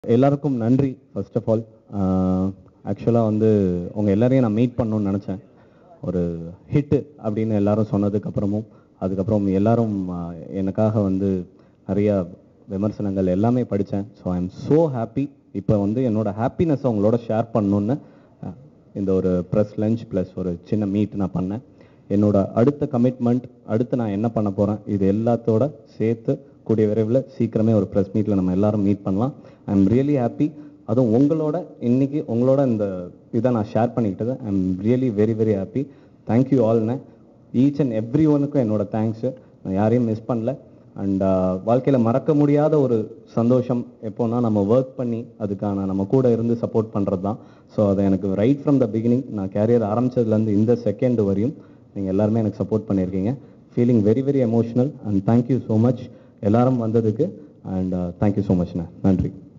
எல்லாருக்கும் நன்றி first of all ஆக்சுவலாக வந்து உங்கள் எல்லாரையும் நான் மீட் பண்ணணும்னு நினச்சேன் ஒரு ஹிட்டு அப்படின்னு எல்லாரும் சொன்னதுக்கு அப்புறமும் அதுக்கப்புறம் எல்லாரும் ஆஹ், எனக்காக வந்து நிறைய விமர்சனங்கள் எல்லாமே படித்தேன் so I am so happy இப்போ வந்து என்னோட ஹாப்பினஸை உங்களோட ஷேர் பண்ணணுன்னு ஆஹ், இந்த ஒரு ப்ரெஸ் லஞ்ச் ப்ளஸ் ஒரு சின்ன மீட் நான் பண்ணேன் என்னோட அடுத்த கமிட்மெண்ட் அடுத்து நான் என்ன பண்ண போகிறேன் இது எல்லாத்தோட சேர்த்து கூடிய விரைவில் சீக்கிரமே ஒரு ப்ரெஸ் மீட்டில் நம்ம எல்லாரும் மீட் பண்ணலாம் ஐ எம் ரியலி ஹாப்பி அதுவும் உங்களோட இன்னைக்கு உங்களோட இந்த இதை நான் ஷேர் பண்ணிக்கிட்டது I am really very very happy thank you ஆல்னே ஈச் அண்ட் எவ்ரி ஒனுக்கும் என்னோட தேங்க்ஸு நான் யாரையும் மிஸ் பண்ணல அண்ட் வாழ்க்கையில் மறக்க முடியாத ஒரு சந்தோஷம் எப்போன்னா நம்ம ஒர்க் பண்ணி அதுக்கான நம்ம கூட இருந்து சப்போர்ட் பண்ணுறது தான் ஸோ அதை எனக்கு ரைட் ஃப்ரம் த பிகினிங் நான் கேரியர் ஆரம்பிச்சதுலேருந்து இந்த செகண்ட் வரையும் நீங்கள் எல்லாருமே எனக்கு சப்போர்ட் பண்ணியிருக்கீங்க feeling very very emotional and thank you so much எல்லாரும் வந்ததுக்கு அண்ட் தேங்க்யூ ஸோ மச்ண்ணே நன்றி